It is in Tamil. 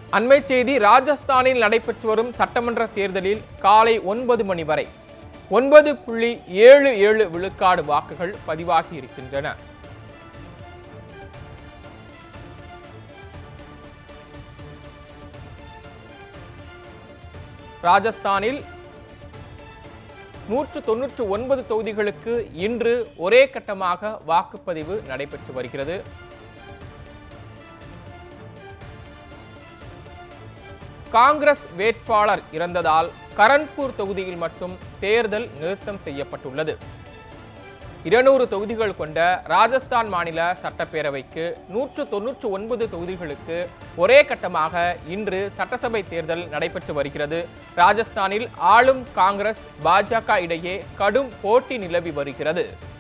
அண்மை செய்தி ராஜஸ்தானில் நடைபெற்று வரும் சட்டமன்ற தேர்தலில் காலை ஒன்பது மணி வரை ஒன்பது புள்ளி ஏழு ஏழு விழுக்காடு வாக்குகள் பதிவாகி இருக்கின்றன ராஜஸ்தானில் நூற்று தொன்னூற்று ஒன்பது தொகுதிகளுக்கு இன்று ஒரே கட்டமாக வாக்குப்பதிவு நடைபெற்று வருகிறது காங்கிரஸ் வேட்பாளர் இறந்ததால் கரன்பூர் தொகுதியில் மட்டும் தேர்தல் நிறுத்தம் செய்யப்பட்டுள்ளது இருநூறு தொகுதிகள் கொண்ட ராஜஸ்தான் மாநில சட்டப்பேரவைக்கு நூற்று தொன்னூற்று ஒன்பது தொகுதிகளுக்கு ஒரே கட்டமாக இன்று சட்டசபை தேர்தல் நடைபெற்று வருகிறது ராஜஸ்தானில் ஆளும் காங்கிரஸ் பாஜக இடையே கடும் போட்டி நிலவி வருகிறது